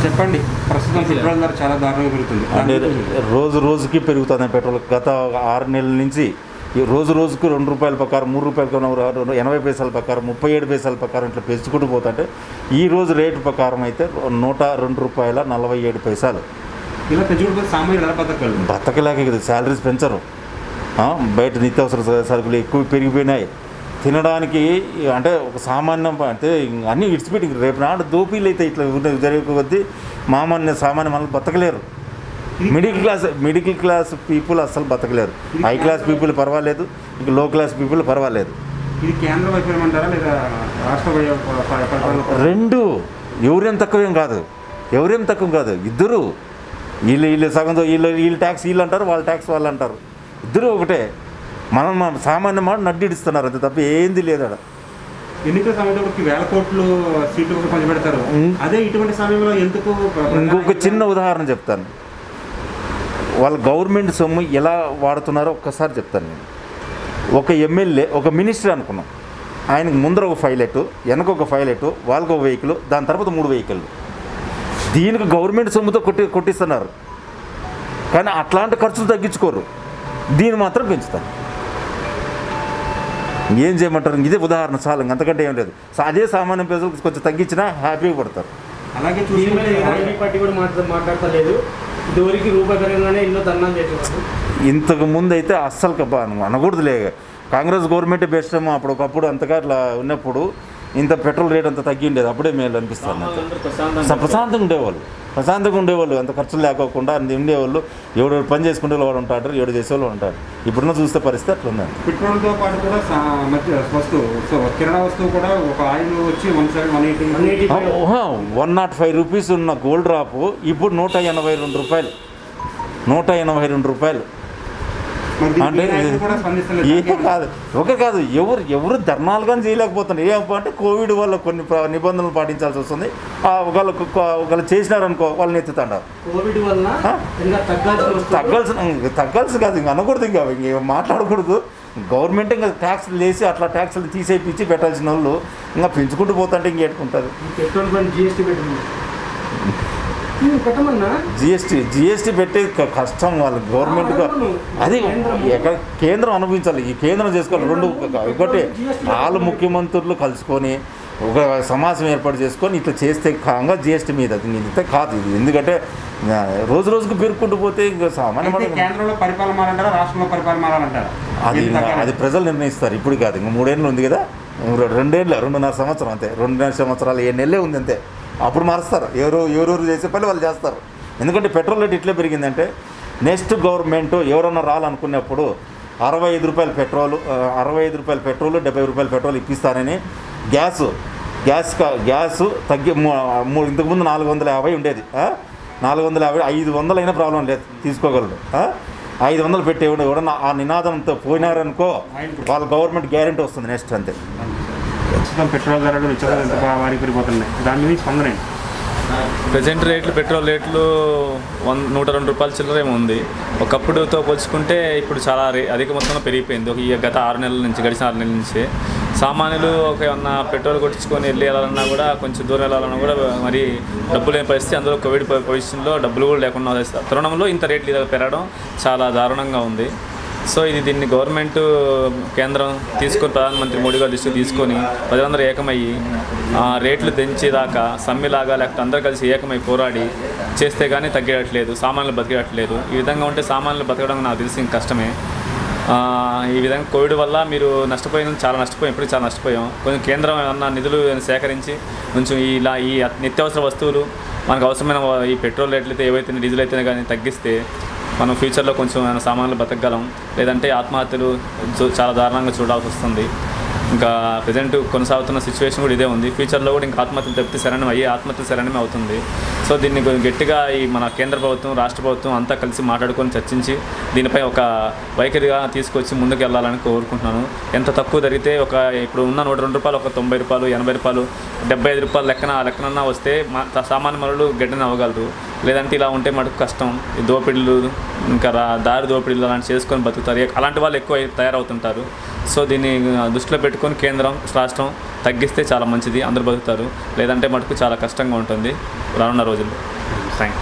చెప్పండి ప్రస్తుతం పెట్రోల్ ధర చాలా దారుణంగా పెరుగుతుంది అంటే రోజు రోజుకి పెరుగుతుంది పెట్రోల్ గత ఆరు నెలల నుంచి ఈ రోజు రోజుకు రెండు రూపాయల ప్రకారం మూడు రూపాయల ప్రకారం ఎనభై పైసల ప్రకారం ముప్పై ఏడు పైసల ప్రకారం ఇట్లా పెంచుకుంటూ పోతుంటే ఈ రోజు రేటు ప్రకారం అయితే నూట రెండు రూపాయల నలభై ఏడు పైసలు ఇలా పెంచుకుంటే సామాన్యులు ఎలా బతకగలరు బతకలేక కదా శాలరీస్ పెంచరు ఆ, బయట నిత్యావసర స- సరుకులు ఎక్కువ పెరిగిపోయినాయి తినడానికి అంటే ఒక సామాన్యం అంటే అన్నీ ఇడిచిపెట్టి రేపు నాడు దోపీలు అయితే ఇట్లా ఉన్న- జరిగే కొద్దీ మామూలు సామాన్య మనల్ని బతకలేరు middle class middle class people అసలు బతకలేరు హై క్లాస్ పీపుల్ పర్వాలేదు ఇంకా లో క్లాస్ పీపుల్ పర్వాలేదు ఇది కేంద్ర వైఫల్యం అంటారా లేదా రాష్ట్ర వై- ప- ప- పరిపాలన రెండు ఎవరేం తక్కువేం కాదు ఎవరేం తక్కువ కాదు ఇద్దరు వీళ్ళు వీళ్ళు సగంతో వీళ్ళు వీళ్ళు ట్యాక్స్ వీళ్ళు అంటారు వాళ్ళ ట్యాక్స్ వాళ్ళు అంటారు ఇద్దరు ఒకటే మనం మన సామాన్య మాట నడ్డిడిస్తున్నారు అంతే తప్ప ఏంది లేదు అక్కడ ఎన్నికల సమయంలో వేల కోట్లు సీట్లు కూడా పంచిపెడతారు ఉం. అదే ఇటువంటి సమయంలో ఎందుకు ప్ర- ఇంకొక చిన్న ఉదాహరణ చెప్తాను వాళ్ళ గవర్నమెంట్ సొమ్ము ఎలా వాడుతున్నారో ఒక్కసారి చెప్తాను నేను ఒక ఎమ్మెల్యే ఒక మినిస్టర్ అనుకున్నాం ఆయనకు ముందర ఒక పైలట్ వెనక ఒక పైలట్ వాళ్ళకి ఒక వెహికల్ దాని తర్వాత మూడు వెహికల్ దీనికి గవర్నమెంట్ సొమ్ముతో కొట్టి కొట్టిస్తున్నారు కానీ అట్లాంటి ఖర్చులు తగ్గించుకోరు దీన్ని మాత్రం పెంచుతారు ఏం చేయమంటారు ఇదే ఉదాహరణ చాలు ఇంక అంతకంటే ఏం లేదు సా- అదే సామాన్య ప్రజలకు కొంచెం తగ్గించినా హ్యాపీగా పడతారు అలాగే దీని మీద చూసుకుంటే ఎలాంటి పార్టీ కూడా మాట్లా మాట్లాడతలేదు ఇదివరకు రూపాయి పెరగగానే ఎన్నో దండాలు చేసేవాళ్ళు ఇంతకు ముందు అయితే అస్సలు కబ్బా అనకూడదులే కాంగ్రెస్ గవర్నమెంట్ బెస్ట్ ఏమో అప్పుడు ఒకప్పుడు అంతగా అట్లా ఉన్నప్పుడు ఇంత పెట్రోల్ రేట్ అంత తగ్గి ఉండేది అప్పుడే మేలు అనిపిస్తుంది నాకు అందరూ ప్రశాంతంగా అసలు ప్రశాంతంగా ఉండేవాళ్ళు ప్రశాంతంగా ఉండేవాళ్ళు అంత ఖర్చులు లేకోకుండా అన్ని ఉండేవాళ్ళు ఎవడు పని చేసుకుంటే వాడు ఉంటాడు ఎవడు చేసేవాళ్ళు ఉంటాడు ఇప్పుడున్న చూస్తే పరిస్థితి అట్లా ఉంది పెట్రోల్తో పాటు కూడా సా- మధ్య వస్తువు సో కిరాణా వస్తువు కూడా ఒక ఆయిల్ వచ్చి one seven one eighty one eighty one not five rupees ఉన్న గోల్డ్ డ్రాప్ ఇప్పుడు నూట ఎనభై రెండు రూపాయలు నూట ఎనభై రెండు రూపాయలు మరి అంటే దీనికి నాయకులు కూడా స్పందిస్తలేదు ఏ కాదు ఒక కాదు ఎవరు ఎవరు ధర్నాలు కానీ చేయలేకపోతున్నారు ఏ అంటే కోవిడ్ వల్ల కొన్ని ప్ర- నిబంధనలు పాటించాల్సి వస్తుంది ఆ ఒకళ్ళు ఒకళ్ళు చేసినారనుకో వాళ్ళని ఎత్తుతాండారు కోవిడ్ వల్ల ఆ? ఇంకా తగ్గాల్సిన వస్తువులు తగ్గాల్సిన ఇంక తగ్గాల్సి కాదు ఇంక అనకూడదు ఇంకా ఇంక మాట్లాడకూడదు గవర్నమెంట్ ఇంకా ట్యాక్స్లు వేసి అట్లా ట్యాక్స్లు తీసేపించి పెట్టాల్సిన వాళ్ళు ఇంకా పెంచుకుంటూ పోతుంటే ఇంకేట్టుకుంటుంది పెట్రోల్ బండ్ జిఎస్టీ పెట్టింది ఉమ్, పెట్టమన్నా జిఎస్టీ జిఎస్టీ పెట్టే క- కష్టం వాళ్ళు గవర్నమెంట్ అవును. అది కేంద్రము. ఎక్కడ కేంద్రం అనుభవించాలి ఈ కేంద్రం చేసుకోవాలి రెండు ఒకటి వాళ్ళు ముఖ్యమంత్రులు కలుసుకొని ఒక సమాజం ఏర్పాటు చేసుకొని ఇట్లా చేస్తే కాగా జిఎస్టీ మీద అది ఇంత కాదు ఇది ఎందుకంటే ఆ, రోజు రోజుకు పెరుక్కుంటూ పోతే ఇంకా సామాన్య అయితే మనం- కేంద్రంలో పరిపాలన మారంటారా రాష్ట్రంలో పరిపాలన మారాలంటారా అది ఏది తగ్గాలి? అది ప్రజలు నిర్ణయిస్తారు ఇప్పుడు కాదు ఇంక మూడేళ్ళు ఉంది కదా ఇంకో రెండేళ్ళు రెండున్నర సంవత్సరం అంతే రెండున్నర సంవత్సరాలు ఏ నెలలే ఉంది అంతే అప్పుడు మారుస్తారు ఎవరు ఎవరెవరు చేసే పని వాళ్ళు చేస్తారు ఎందుకంటే పెట్రోల్ రేట్ ఇట్లే పెరిగిందంటే నెక్స్ట్ గవర్నమెంట్ ఎవరన్నా రాలనుకున్నప్పుడు అరవై ఐదు రూపాయల పెట్రోల్ ఆ, అరవై ఐదు రూపాయల పెట్రోల్ డెబ్బై రూపాయల పెట్రోల్ ఇప్పిస్తానని గ్యాస్ గ్యాస్ క- గ్యాస్ తగ్గి మూ- మూ- ఇంతకుముందు నాలుగు వందల యాభై ఉండేది ఆ? నాలుగు వందల యాభై ఐదు వందలు అయినా ప్రాబ్లం లేదు తీసుకోగలడు ఆ? ఐదు వందలు పెట్టి ఎవడు ఎవడన్నా ఆ నినాదంతో పోయినారనుకో వాళ్ళ గవర్నమెంట్ గ్యారెంటీ వస్తుంది నెక్స్ట్ అంతే ప్రస్తుతం పెట్రోల్ ధరలు నిత్యావసర ఎంత బాగా వారికి పెరిగిపోతున్నాయి దాని మీద స్పందన ఏంటి? ప్రజెంట్ రేట్లు పెట్రోల్ రేట్లు వన్ నూట రెండు రూపాయల చిల్లర ఏమో ఉంది ఒకప్పుడుతో పోల్చుకుంటే ఇప్పుడు చాలా రే అధిక మొత్తంలో పెరిగిపోయింది ఒక ఈ గత ఆరు నెలల నుంచి గడిచిన ఆరు నెలల నుంచి సామాన్యులు ఒక ఏమన్నా పెట్రోల్ కొట్టించుకొని వెళ్ళి వెళ్ళాలన్నా కూడా కొంచెం దూరం వెళ్ళాలన్నా కూడా మరి డబ్బులు లేని పరిస్థితి అందులో కోవిడ్ పొ- పొజిషన్లో డబ్బులు కూడా లేకుండా వదిలేస్తారు. తరుణంలో ఇంత రేట్లు ఇలా పెరగడం చాలా దారుణంగా ఉంది సో ఇది దీన్ని గవర్నమెంట్ కేంద్రం తీసుకొని ప్రధానమంత్రి మోడీ గారు దృష్టికి తీసుకొని ప్రజలందరూ ఏకమయ్యి ఆ, రేట్లు పెంచేదాకా సమ్మెలాగా లేకపోతే అందరూ కలిసి ఏకమై పోరాడి చేస్తే కానీ తగ్గేయట్లేదు సామాన్యులు బతికేయట్లేదు ఈ విధంగా ఉంటే సామాన్యులు బతకడం నాకు తెలిసి ఇంక కష్టమే ఆ, ఈ విధంగా కోవిడ్ వల్ల మీరు నష్టపోయిన చాలా నష్టపోయాం ఇప్పుడు చాలా నష్టపోయాం కొంచెం కేంద్రం ఏమన్నా నిధులు సేకరించి కొంచెం ఇలా ఈ నిత్యావసర వస్తువులు మనకు అవసరమైన ఈ పెట్రోల్ రేట్లు అయితే ఏవైతే డీజిల్ అయితే కానీ తగ్గిస్తే మనం ఫ్యూచర్లో కొంచెం ఏమైనా సామాన్లు బతకగలం లేదంటే ఆత్మహత్యలు చూ- చాలా దారుణంగా చూడాల్సి వస్తుంది ఇంకా ప్రజెంట్ కొనసాగుతున్న సిచ్యువేషన్ కూడా ఇదే ఉంది ఫ్యూచర్లో కూడా ఇంకా ఆత్మహత్యలు తప్పితే శరణం అయ్యి ఆత్మహత్య శరణమే అవుతుంది సో దీన్ని కొంచెం గట్టిగా ఈ మన కేంద్ర ప్రభుత్వం రాష్ట్ర ప్రభుత్వం అంతా కలిసి మాట్లాడుకొని చర్చించి దీనిపై ఒక వైఖరిగా తీసుకొచ్చి ముందుకు వెళ్ళాలని కోరుకుంటున్నాను ఎంత తక్కువ జరిగితే ఒక ఇప్పుడు ఉన్న నూట రెండు రూపాయలు ఒక తొంభై రూపాయలు ఎనభై రూపాయలు డెబ్బై ఐదు రూపాయలు లెక్కన ఆ లెక్కనన్నా వస్తే మా సామాన్య మనులు గడ్డని అవ్వగలరు లేదంటే ఇలా ఉంటే మటుకు కష్టం ఈ దోపిడీలు ఇంకా రా- దారి దోపిడీలు అలాంటి చేసుకొని బతుకుతారు ఎక్- అలాంటి వాళ్ళు ఎక్కువ తయారవుతుంటారు సో దీన్ని ఆ, దృష్టిలో పెట్టుకొని కేంద్రం రాష్ట్రం తగ్గిస్తే చాలా మంచిది అందరూ బతుకుతారు లేదంటే మటుకు చాలా కష్టంగా ఉంటుంది రానున్న రోజుల్లో